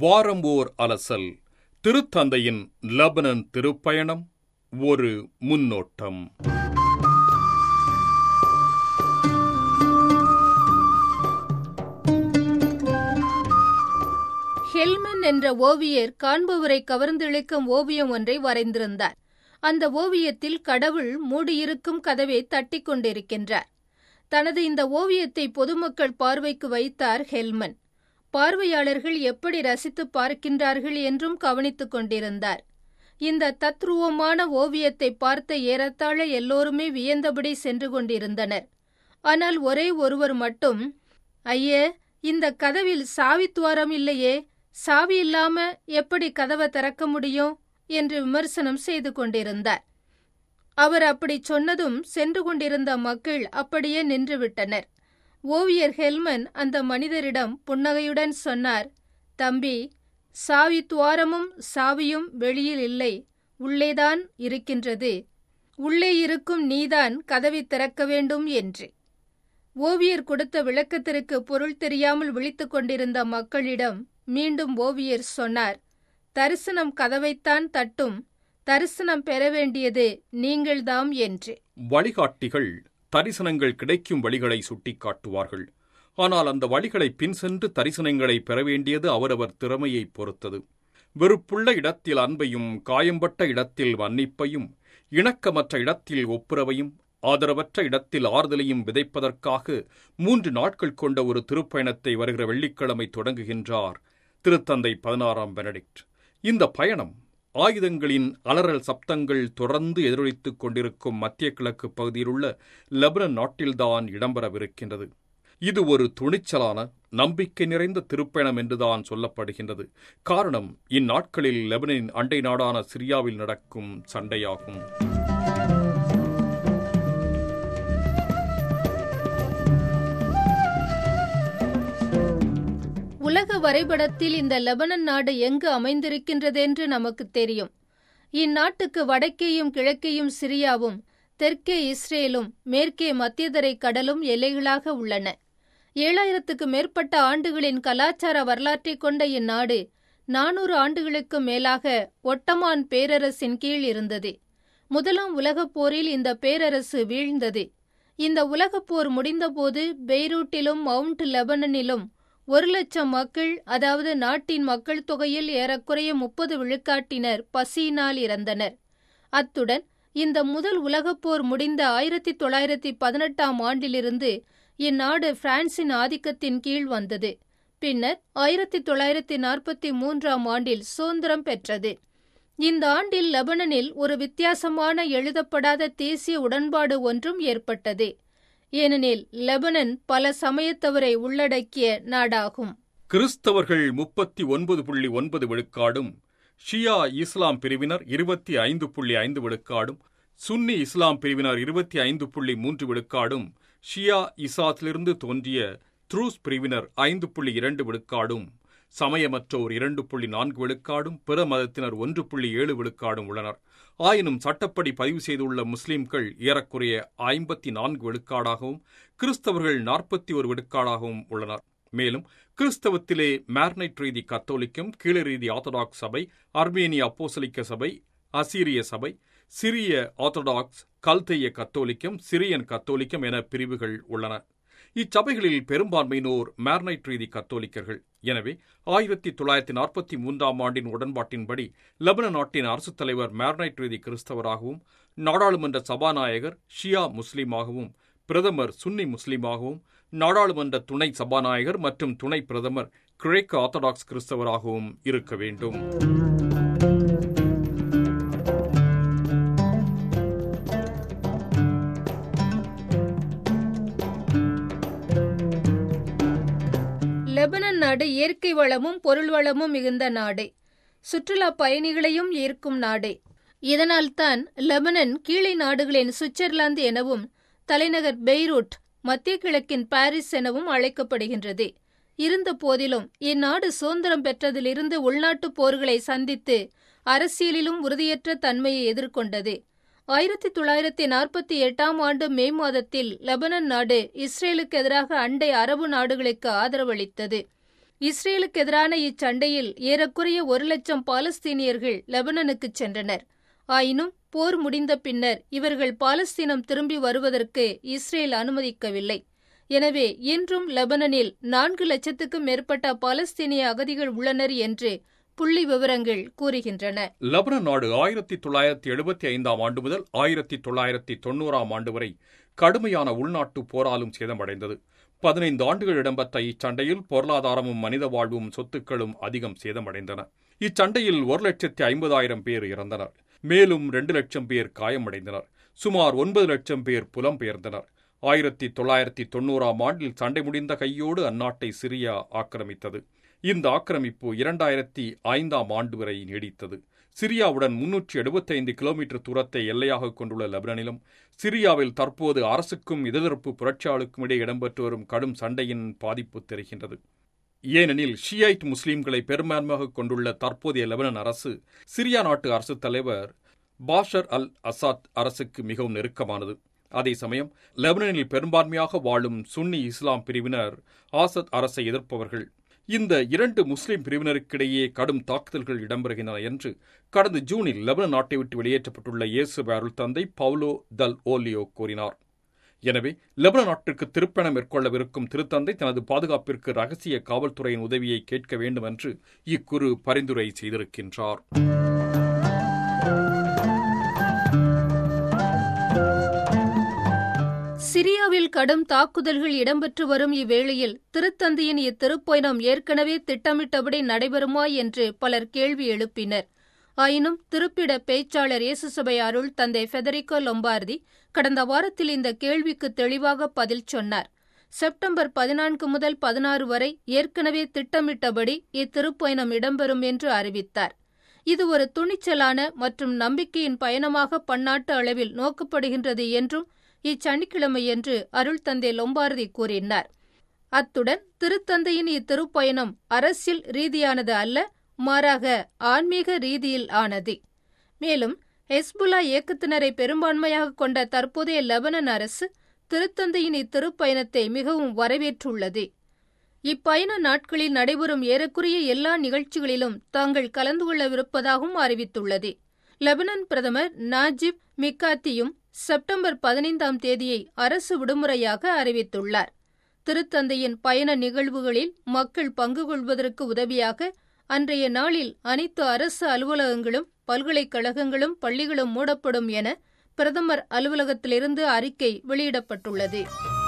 வாரம் ஓர் அலசல் திருத்தந்தையின் லெபனன் திருப்பயணம் ஒரு முன்னோட்டம் ஹெல்மன் என்ற ஓவியர் காண்பவரை கவர்ந்திழுக்கும் ஓவியம் ஒன்றை வரைந்திருந்தார் அந்த ஓவியத்தில் கடவுள் மூடியிருக்கும் கதவை தட்டிக் கொண்டிருக்கின்றார் தனது இந்த ஓவியத்தை பொதுமக்கள் பார்வைக்கு வைத்தார் ஹெல்மன் பார்வையாளர்கள் எப்படி ரசித்து பார்க்கின்றார்கள் என்றும் கவனித்துக் கொண்டிருந்தார் இந்த தத்ருவமான ஓவியத்தை பார்த்த ஏறத்தாழ எல்லோருமே வியந்தபடி சென்று கொண்டிருந்தனர் ஆனால் ஒரே ஒருவர் மட்டும் ஐயே இந்த கதவில் சாவித்துவாரம் இல்லையே சாவி இல்லாம எப்படி கதவை திறக்க முடியும் என்று விமர்சனம் செய்து கொண்டிருந்தார் அவர் அப்படி சொன்னதும் சென்று கொண்டிருந்த மக்கள் அப்படியே நின்றுவிட்டனர் ஓவியர் ஹெல்மன் அந்த மனிதரிடம் புன்னகையுடன் சொன்னார் தம்பி சாவி துவாரமும் சாவியும் வெளியில் இல்லை உள்ளேதான் இருக்கின்றது உள்ளே இருக்கும் நீதான் கதவை திறக்க வேண்டும் என்று ஓவியர் கொடுத்த விளக்கத்திற்கு பொருள் தெரியாமல் விழித்துக் கொண்டிருந்த மக்களிடம் மீண்டும் ஓவியர் சொன்னார் தரிசனம் கதவைத்தான் தட்டும் தரிசனம் பெற வேண்டியது நீங்கள்தாம் என்று வழிகாட்டிகள் தரிசனங்கள் கிடைக்கும் வழிகளை சுட்டிக்காட்டுவார்கள் ஆனால் அந்த வழிகளை பின் சென்று தரிசனங்களை பெற வேண்டியது அவரவர் திறமையைப் பொறுத்தது வெறுப்புள்ள இடத்தில் அன்பையும் காயம்பட்ட இடத்தில் மன்னிப்பையும் இணக்கமற்ற இடத்தில் ஒப்புரவையும் ஆதரவற்ற இடத்தில் ஆறுதலையும் விதைப்பதற்காக மூன்று நாட்கள் கொண்ட ஒரு திருப்பயணத்தை வருகிற வெள்ளிக்கிழமை தொடங்குகின்றார் திருத்தந்தை பதினாறாம் பெனடிக்ட் இந்த பயணம் ஆயுதங்களின் அலறல் சப்தங்கள் தொடர்ந்து எதிரொலித்துக் கொண்டிருக்கும் மத்திய கிழக்கு பகுதியிலுள்ள லெபனன் நாட்டில்தான் இடம்பெறவிருக்கின்றது இது ஒரு துணிச்சலான நம்பிக்கை நிறைந்த திருப்பயணம் என்றுதான் சொல்லப்படுகின்றது காரணம் இந்நாட்களில் லெபனின் அண்டை நாடான சிரியாவில் நடக்கும் சண்டையாகும் உலக வரைபடத்தில் இந்த லெபனன் நாடு எங்கு அமைந்திருக்கின்றதென்று நமக்கு தெரியும் இந்நாட்டுக்கு வடக்கேயும் கிழக்கேயும் சிரியாவும் தெற்கே இஸ்ரேலும் மேற்கே மத்தியதரை கடலும் எல்லைகளாக உள்ளன ஏழாயிரத்துக்கு மேற்பட்ட ஆண்டுகளின் கலாச்சார வரலாற்றை கொண்ட இந்நாடு நானூறு ஆண்டுகளுக்கு மேலாக ஒட்டமான் பேரரசின் கீழ் இருந்தது முதலாம் உலகப் போரில் இந்த பேரரசு வீழ்ந்தது இந்த உலகப் போர் முடிந்தபோது பெய்ரூட்டிலும் மவுண்ட் லெபனனிலும் ஒரு லட்சம் மக்கள் அதாவது நாட்டின் மக்கள் தொகையில் ஏறக்குறைய முப்பது விழுக்காட்டினர் பசியினால் இறந்தனர் அத்துடன் இந்த முதல் உலகப் போர் முடிந்த ஆயிரத்தி தொள்ளாயிரத்தி பதினெட்டாம் ஆண்டிலிருந்து இந்நாடு பிரான்சின் ஆதிக்கத்தின் கீழ் வந்தது பின்னர் ஆயிரத்தி தொள்ளாயிரத்தி நாற்பத்தி மூன்றாம் ஆண்டில் சுதந்திரம் பெற்றது இந்த ஆண்டில் லெபனனில் ஒரு வித்தியாசமான எழுதப்படாத தேசிய உடன்பாடு ஒன்றும் ஏற்பட்டது ஏனெனில் லெபனன் பல சமயத்தவரை உள்ளடக்கிய நாடாகும் கிறிஸ்தவர்கள் முப்பத்தி ஒன்பது புள்ளி ஒன்பது விழுக்காடும் ஷியா இஸ்லாம் பிரிவினர் இருபத்தி ஐந்து புள்ளி ஐந்து விழுக்காடும் சுன்னி இஸ்லாம் பிரிவினர் இருபத்தி ஐந்து புள்ளி மூன்று விழுக்காடும் ஷியா இசாத்திலிருந்து தோன்றிய த்ரூஸ் பிரிவினர் ஐந்து புள்ளி இரண்டு விழுக்காடும் சமயமற்றோர் இரண்டு புள்ளி நான்கு விழுக்காடும் பிற மதத்தினர் ஒன்று புள்ளி ஏழு விழுக்காடும் உள்ளனர் ஆயினும் சட்டப்படி பதிவு செய்துள்ள முஸ்லிம்கள் ஏறக்குறைய ஐம்பத்தி நான்கு விழுக்காடாகவும் கிறிஸ்தவர்கள் நாற்பத்தி ஒரு விழுக்காடாகவும் உள்ளனர் மேலும் கிறிஸ்தவத்திலே மேர்னைட் ரீதி கத்தோலிக்கம் கீழ ரீதி ஆர்த்தடாக்ஸ் சபை அர்மேனிய அப்போசலிக்க சபை அசீரிய சபை சிரிய ஆர்த்தடாக்ஸ் கல்தேய கத்தோலிக்கம் சிரியன் கத்தோலிக்கம் என பிரிவுகள் உள்ளன இச்சபைகளில் பெரும்பான்மையினோர் மேர்னைட் ரீதி கத்தோலிக்கர்கள் எனவே ஆயிரத்தி தொள்ளாயிரத்தி நாற்பத்தி மூன்றாம் ஆண்டின் உடன்பாட்டின்படி லெபன நாட்டின் அரசுத் தலைவர் மேர்னைட் ரீதி கிறிஸ்தவராகவும் நாடாளுமன்ற சபாநாயகர் ஷியா முஸ்லீமாகவும் பிரதமர் சுன்னி முஸ்லீமாகவும் நாடாளுமன்ற துணை சபாநாயகர் மற்றும் துணை பிரதமர் கிரேக்க ஆர்த்தடாக்ஸ் கிறிஸ்தவராகவும் இருக்க வேண்டும் லெபனன் நாடு இயற்கை வளமும் பொருள் வளமும் மிகுந்த நாடு சுற்றுலா பயணிகளையும் ஈர்க்கும் நாடு இதனால்தான் லெபனன் கீழே நாடுகளின் சுவிட்சர்லாந்து எனவும் தலைநகர் பெய்ரூட் மத்திய கிழக்கின் பாரிஸ் எனவும் அழைக்கப்படுகின்றது இருந்த போதிலும் இந்நாடு சுதந்திரம் பெற்றதிலிருந்து உள்நாட்டுப் போர்களை சந்தித்து அரசியலிலும் உறுதியற்ற தன்மையை எதிர்கொண்டது ஆயிரத்தி தொள்ளாயிரத்தி நாற்பத்தி எட்டாம் ஆண்டு மே மாதத்தில் லெபனன் நாடு இஸ்ரேலுக்கு எதிராக அண்டை அரபு நாடுகளுக்கு ஆதரவளித்தது இஸ்ரேலுக்கு எதிரான இச்சண்டையில் ஏறக்குறைய ஒரு லட்சம் பாலஸ்தீனியர்கள் லெபனனுக்கு சென்றனர் ஆயினும் போர் முடிந்த பின்னர் இவர்கள் பாலஸ்தீனம் திரும்பி வருவதற்கு இஸ்ரேல் அனுமதிக்கவில்லை எனவே இன்றும் லெபனனில் நான்கு லட்சத்துக்கும் மேற்பட்ட பாலஸ்தீனிய அகதிகள் உள்ளனர் என்று புள்ளி விவரங்கள் கூறுகின்றன லெபனன் நாடு ஆயிரத்தி தொள்ளாயிரத்தி எழுபத்தி ஐந்தாம் ஆண்டு முதல் ஆயிரத்தி தொள்ளாயிரத்தி தொண்ணூறாம் ஆண்டு வரை கடுமையான உள்நாட்டு போராலும் சேதமடைந்தது பதினைந்து ஆண்டுகள் இடம்பெற்ற இச்சண்டையில் பொருளாதாரமும் மனித வாழ்வும் சொத்துக்களும் அதிகம் சேதமடைந்தன இச்சண்டையில் ஒரு லட்சத்தி ஐம்பதாயிரம் பேர் இறந்தனர் மேலும் இரண்டு லட்சம் பேர் காயமடைந்தனர் சுமார் ஒன்பது லட்சம் பேர் புலம்பெயர்ந்தனர் ஆயிரத்தி தொள்ளாயிரத்தி தொண்ணூறாம் ஆண்டில் சண்டை முடிந்த கையோடு அந்நாட்டை சிரியா ஆக்கிரமித்தது இந்த ஆக்கிரமிப்பு இரண்டாயிரத்தி ஐந்தாம் ஆண்டு வரை நீடித்தது சிரியாவுடன் முன்னூற்றி எழுபத்தைந்து கிலோமீட்டர் தூரத்தை எல்லையாக கொண்டுள்ள லெபனனிலும் சிரியாவில் தற்போது அரசுக்கும் எதிர்ப்பு புரட்சியாளுக்கும் இடையே இடம்பெற்று வரும் கடும் சண்டையின் பாதிப்பு தெரிகின்றது ஏனெனில் ஷியைட் முஸ்லிம்களை பெரும்பான்மையாக கொண்டுள்ள தற்போதைய லெபனன் அரசு சிரியா நாட்டு அரசு தலைவர் பாஷர் அல் அசாத் அரசுக்கு மிகவும் நெருக்கமானது அதே சமயம் லெபனனில் பெரும்பான்மையாக வாழும் சுன்னி இஸ்லாம் பிரிவினர் ஆசத் அரசை எதிர்ப்பவர்கள் இந்த இரண்டு முஸ்லிம் பிரிவினருக்கிடையே கடும் தாக்குதல்கள் இடம்பெறுகின்றன என்று கடந்த ஜூனில் லெபனன் நாட்டை விட்டு வெளியேற்றப்பட்டுள்ள இயேசு அருள் தந்தை பவுலோ தல் ஓலியோ கூறினார் எனவே லெபனன் நாட்டிற்கு திருப்பணம் மேற்கொள்ளவிருக்கும் திருத்தந்தை தனது பாதுகாப்பிற்கு ரகசிய காவல்துறையின் உதவியை கேட்க வேண்டும் என்று இக்குறு பரிந்துரை செய்திருக்கின்றார் சிரியாவில் கடும் தாக்குதல்கள் இடம்பெற்று வரும் இவ்வேளையில் திருத்தந்தையின் இத்திருப்பயணம் ஏற்கனவே திட்டமிட்டபடி நடைபெறுமா என்று பலர் கேள்வி எழுப்பினர் ஆயினும் திருப்பிட பேச்சாளர் இயேசுசபை அருள் தந்தை ஃபெதரிகோ லொம்பார்தி கடந்த வாரத்தில் இந்த கேள்விக்கு தெளிவாக பதில் சொன்னார் செப்டம்பர் பதினான்கு முதல் பதினாறு வரை ஏற்கனவே திட்டமிட்டபடி இத்திருப்பயணம் இடம்பெறும் என்று அறிவித்தார் இது ஒரு துணிச்சலான மற்றும் நம்பிக்கையின் பயணமாக பன்னாட்டு அளவில் நோக்கப்படுகின்றது என்றும் இச்சனிக்கிழமையன்று அருள் தந்தை லொம்பாரதி கூறினார் அத்துடன் திருத்தந்தையின் இத்திருப்பயணம் அரசியல் ரீதியானது அல்ல மாறாக ஆன்மீக ரீதியில் ஆனது மேலும் ஹெஸ்புல்லா இயக்கத்தினரை பெரும்பான்மையாக கொண்ட தற்போதைய லெபனன் அரசு திருத்தந்தையின் இத்திருப்பயணத்தை மிகவும் வரவேற்றுள்ளது இப்பயண நாட்களில் நடைபெறும் ஏறக்குறைய எல்லா நிகழ்ச்சிகளிலும் தாங்கள் கலந்து கொள்ளவிருப்பதாகவும் அறிவித்துள்ளது லெபனன் பிரதமர் நாஜிப் மிக்காத்தியும் செப்டம்பர் பதினைந்தாம் தேதியை அரசு விடுமுறையாக அறிவித்துள்ளார் திருத்தந்தையின் பயண நிகழ்வுகளில் மக்கள் பங்கு கொள்வதற்கு உதவியாக அன்றைய நாளில் அனைத்து அரசு அலுவலகங்களும் பல்கலைக்கழகங்களும் பள்ளிகளும் மூடப்படும் என பிரதமர் அலுவலகத்திலிருந்து அறிக்கை வெளியிடப்பட்டுள்ளது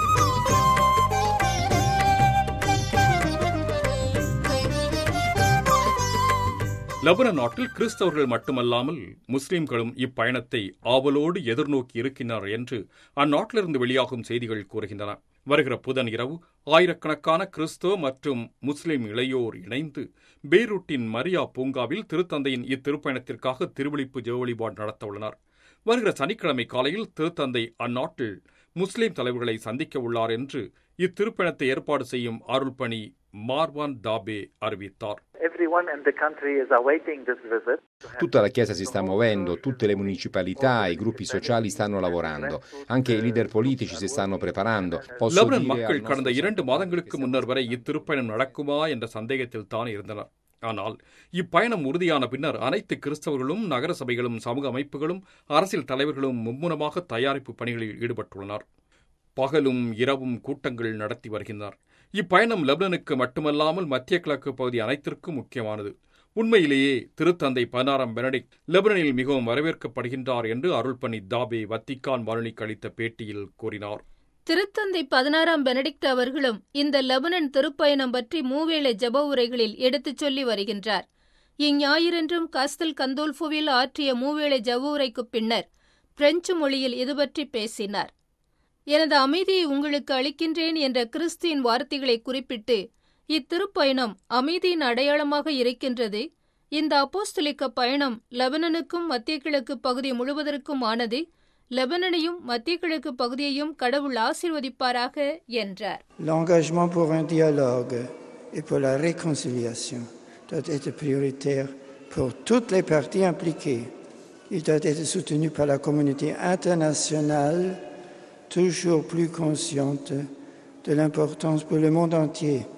லெபனன் நாட்டில் கிறிஸ்தவர்கள் மட்டுமல்லாமல் முஸ்லிம்களும் இப்பயணத்தை ஆவலோடு எதிர்நோக்கி இருக்கின்றனர் என்று அந்நாட்டிலிருந்து வெளியாகும் செய்திகள் கூறுகின்றன வருகிற புதன் இரவு ஆயிரக்கணக்கான கிறிஸ்தவ மற்றும் முஸ்லிம் இளையோர் இணைந்து பெய்ரூட்டின் மரியா பூங்காவில் திருத்தந்தையின் இத்திருப்பயணத்திற்காக திருவிழிப்பு ஜெப வழிபாடு நடத்த உள்ளனர் வருகிற சனிக்கிழமை காலையில் திருத்தந்தை அந்நாட்டில் முஸ்லிம் தலைவர்களை சந்திக்க உள்ளார் என்று இத்திருப்பயணத்தை ஏற்பாடு செய்யும் அருள் பணி மார்வான் தாபே அறிவித்தார் Everyone in the country is awaiting this visit. Tutta la Chiesa si sta muovendo, tutte le municipalità, i gruppi sociali stanno lavorando, anche i leader politici si stanno preparando. Posso Lebanon dire al மக்கள் கடந்த nostro இரண்டு Signore மாதங்களுக்கு che முன்னர் வரை இத்திருப்பயணம் நடக்குமா என்ற சந்தேகத்தில் தான் இருந்தனர் ஆனால் இப்பயணம் உறுதியான பின்னர் அனைத்து கிறிஸ்தவர்களும் நகர சபைகளும் சமூக அமைப்புகளும் அரசியல் தலைவர்களும் மும்முரமாக தயாரிப்பு பணிகளில் ஈடுபட்டுள்ளனர் பகலும் இரவும் கூட்டங்கள் நடத்தி வருகின்றனர் இப்பயணம் லெபனனுக்கு மட்டுமல்லாமல் மத்திய கிழக்கு பகுதி அனைத்திற்கும் முக்கியமானது உண்மையிலேயே திருத்தந்தை பதினாறாம் பெனடிக்ட் லெபனனில் மிகவும் வரவேற்கப்படுகின்றார் என்று அருள்பணி தாபே வத்திக்கான் வானொலிக்கு அளித்த பேட்டியில் கூறினார் திருத்தந்தை பதினாறாம் பெனடிக்ட் அவர்களும் இந்த லெபனன் திருப்பயணம் பற்றி மூவேளை ஜெப உரைகளில் எடுத்துச் சொல்லி வருகின்றார் இஞ்ஞாயிறன்றும் காஸ்தல் கந்தோல்ஃபோவில் ஆற்றிய மூவேளை ஜெப உரைக்குப் பின்னர் பிரெஞ்சு மொழியில் இது பற்றி பேசினார் எனது அமைதியை உங்களுக்கு அளிக்கின்றேன் என்ற கிறிஸ்துவின் வார்த்தைகளை குறிப்பிட்டு இத்திருப்பயணம் அமைதியின் அடையாளமாக இருக்கின்றது இந்த அப்போஸ்தலிக்க பயணம் லெபனனுக்கும் மத்திய கிழக்கு பகுதி முழுவதற்கும் ஆனது லெபனனையும் மத்திய கிழக்கு பகுதியையும் கடவுள் ஆசீர்வதிப்பாராக என்றார் L'engagement pour un dialogue et pour la réconciliation doit être prioritaire pour toutes les parties impliquées. Il doit être soutenu par la communauté internationale, toujours plus consciente de l'importance pour le monde entier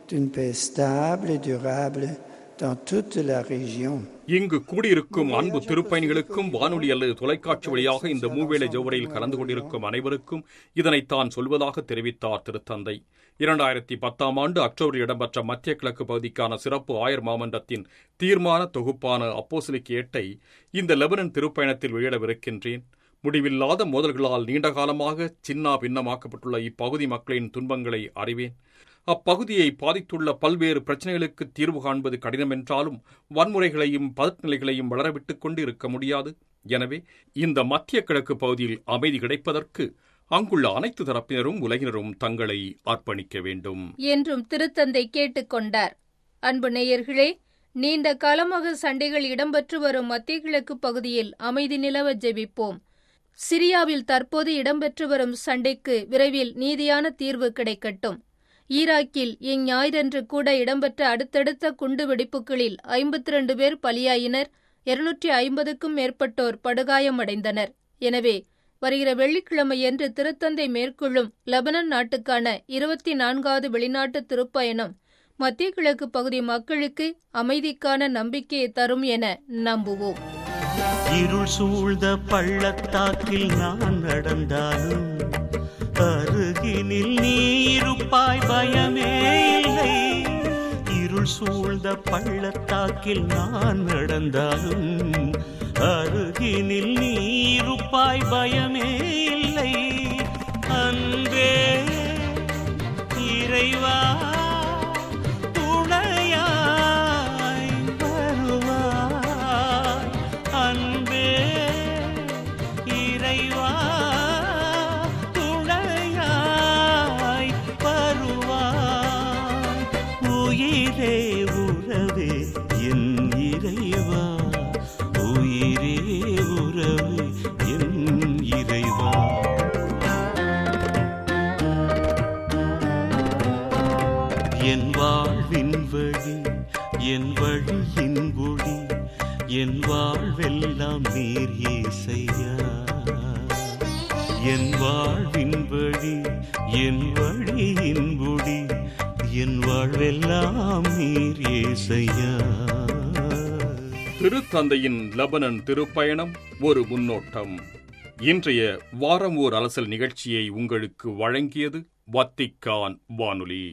d'une paix stable et durable dans toute la région. இங்கு கூடியிருக்கும் அன்பு திருப்பயணிகளுக்கும் வானொலி அல்லது தொலைக்காட்சி வழியாக இந்த மூவேளை ஜவுரையில் கலந்து கொண்டிருக்கும் அனைவருக்கும் இதனைத்தான் சொல்வதாக தெரிவித்தார் திருத்தந்தை இரண்டாயிரத்தி பத்தாம் ஆண்டு அக்டோபரில் இடம்பெற்ற மத்திய கிழக்கு பகுதிக்கான சிறப்பு ஆயர் மாமன்றத்தின் தீர்மான தொகுப்பான அப்போசிலிக் ஏட்டை இந்த லெபனன் திருப்பயணத்தில் வெளியிடவிருக்கின்றேன் முடிவில்லாத மோதல்களால் நீண்ட காலமாக சின்னா பின்னமாக்கப்பட்டுள்ள இப்பகுதி மக்களின் துன்பங்களை அறிவேன் அப்பகுதியை பாதித்துள்ள பல்வேறு பிரச்சனைகளுக்கு தீர்வு காண்பது கடினம் என்றாலும் வன்முறைகளையும் பதற்நிலைகளையும் வளரவிட்டுக் கொண்டு இருக்க முடியாது எனவே இந்த மத்திய கிழக்கு பகுதியில் அமைதி கிடைப்பதற்கு அங்குள்ள அனைத்து தரப்பினரும் உலகினரும் தங்களை அர்ப்பணிக்க வேண்டும் என்றும் திருத்தந்தை கேட்டுக்கொண்டார் அன்பு நேயர்களே நீண்ட காலமாக சண்டைகள் இடம்பெற்று வரும் மத்திய கிழக்கு பகுதியில் அமைதி நிலவ ஜெபிப்போம் சிரியாவில் தற்போது இடம்பெற்று வரும் சண்டைக்கு விரைவில் நீதியான தீர்வு கிடைக்கட்டும் ஈராக்கில் இஞ்ஞாயிறன்று கூட இடம்பெற்ற அடுத்தடுத்த குண்டு வெடிப்புகளில் ஐம்பத்தி ரெண்டு பேர் பலியாயினர் இருநூற்றி ஐம்பதுக்கும் மேற்பட்டோர் படுகாயமடைந்தனர் எனவே வருகிற வெள்ளிக்கிழமையன்று திருத்தந்தை மேற்கொள்ளும் லெபனன் நாட்டுக்கான இருபத்தி நான்காவது வெளிநாட்டு திருப்பயணம் மத்திய கிழக்கு பகுதி மக்களுக்கு அமைதிக்கான நம்பிக்கையை தரும் என நம்புவோம் இருள் சூழ்ந்த பள்ளத்தாக்கில் நான் நடந்தாலும் அருகினில் நீ இருப்பாய் பயமே இல்லை இருள் சூழ்ந்த பள்ளத்தாக்கில் நான் நடந்தாலும் அருகினில் நீ இருப்பாய் பயமே இல்லை அன்பே இறைவா துணையாய் வருவாய் அன்பே இறைவா துணையாய் வருவாய் உயிரே உறவே என் இறைவா உயிரே உறவே என் இறைவா என் வாழ்வின் வழி என் வழியின் ஒளி என் வாழ்வெல்லாம் நீர் ஏசையா என் வாழ்வின் வழி என் வழியின் ஒளி என் வாழ்வெல்லாம் நீர் ஏசையா திருத்தந்தையின் லெபனன் திருப்பயணம் ஒரு முன்னோட்டம் இன்றைய வாரம் ஓர் அலசல் நிகழ்ச்சியை உங்களுக்கு வழங்கியது வத்திக்கான் வானொலி